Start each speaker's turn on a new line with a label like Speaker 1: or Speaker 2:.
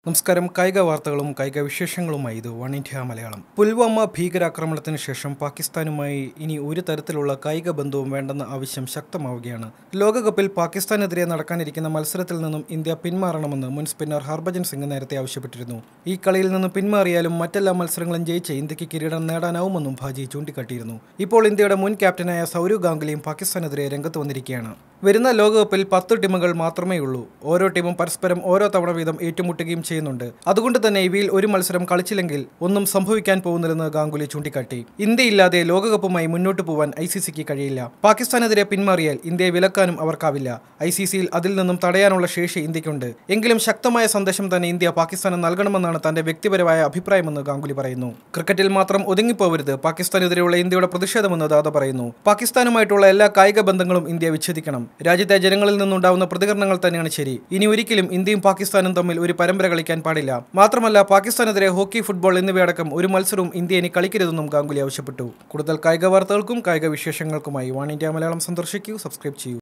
Speaker 1: നമസ്കാരം കായിക വാർത്തകളും കായിക വിശേഷങ്ങളുമായി ഇത് വൺ ഇന്ത്യ മലയാളം പുൽവാമ ഭീകരാക്രമണത്തിന് ശേഷം പാകിസ്ഥാനുമായി ഇനി ഒരു തരത്തിലുള്ള കായിക ബന്ധവും വേണ്ടെന്ന ആവശ്യം ശക്തമാവുകയാണ് ലോകകപ്പിൽ പാകിസ്ഥാനെതിരെ നടക്കാനിരിക്കുന്ന മത്സരത്തിൽ നിന്നും ഇന്ത്യ പിന്മാറണമെന്ന് മുൻ സ്പിന്നർ ഹർഭജൻ സിംഗ് നേരത്തെ ആവശ്യപ്പെട്ടിരുന്നു ഈ കളിയിൽ നിന്ന് പിന്മാറിയാലും മറ്റെല്ലാ മത്സരങ്ങളും ജയിച്ച് ഇന്ത്യക്ക് കിരീടം നേടാനാവുമെന്നും ഭാജി ചൂണ്ടിക്കാട്ടിയിരുന്നു ഇപ്പോൾ ഇന്ത്യയുടെ മുൻ ക്യാപ്റ്റനായ സൗരവ് ഗാംഗുലിയും പാകിസ്ഥാനെതിരെ രംഗത്ത് വന്നിരിക്കുകയാണ് വരുന്ന ലോകകപ്പിൽ പത്ത് ടീമുകൾ മാത്രമേ ഉള്ളൂ ഓരോ ടീമും പരസ്പരം ഓരോ തവണ വീതം ഏറ്റുമുട്ടുകയും ചെയ്യുന്നുണ്ട് അതുകൊണ്ട് തന്നെ ഇവയിൽ ഒരു മത്സരം കളിച്ചില്ലെങ്കിൽ ഒന്നും സംഭവിക്കാൻ പോകുന്നില്ലെന്ന് ഗാംഗുലി ചൂണ്ടിക്കാട്ടി ഇന്ത്യയില്ലാതെ ലോകകപ്പുമായി മുന്നോട്ട് പോവാൻ ഐ സി സിക്ക് കഴിയില്ല പാകിസ്ഥാനെതിരെ പിന്മാറിയാൽ ഇന്ത്യയെ വിലക്കാനും അവർക്കാവില്ല ഐ സി സിയിൽ അതിൽ നിന്നും തടയാനുള്ള ശേഷി ഇന്ത്യക്കുണ്ട് എങ്കിലും ശക്തമായ സന്ദേശം തന്നെ ഇന്ത്യ പാകിസ്ഥാന് നൽകണമെന്നാണ് തന്റെ വ്യക്തിപരമായ അഭിപ്രായമെന്ന് ഗാംഗുലി പറയുന്നു ക്രിക്കറ്റിൽ മാത്രം ഒതുങ്ങിപ്പോവരുത് പാകിസ്ഥാനെതിരെയുള്ള ഇന്ത്യയുടെ പ്രതിഷേധമെന്ന് ദാദ പറയുന്നു പാകിസ്ഥാനുമായിട്ടുള്ള എല്ലാ കായിക ബന്ധങ്ങളും ഇന്ത്യ വിച്ഛേദിക്കണം രാജ്യത്തെ ജനങ്ങളിൽ നിന്നുണ്ടാവുന്ന പ്രതികരണങ്ങൾ തന്നെയാണ് ശരി ഇനി ഒരിക്കലും ഇന്ത്യയും പാകിസ്ഥാനും തമ്മിൽ ഒരു പരമ്പര കളിക്കാൻ പാടില്ല മാത്രമല്ല പാകിസ്ഥാനെതിരെ ഹോക്കി ഫുട്ബോൾ എന്നിവയടക്കം ഒരു മത്സരവും ഇന്ത്യ ഇനി കളിക്കരുതെന്നും ഗാംഗുലി ആവശ്യപ്പെട്ടു കൂടുതൽ കായിക വാർത്തകൾക്കും കായിക വിശേഷങ്ങൾക്കുമായി വൺ ഇന്ത്യ മലയാളം സന്ദർശിക്കൂ സബ്സ്ക്രൈബ് ചെയ്യൂ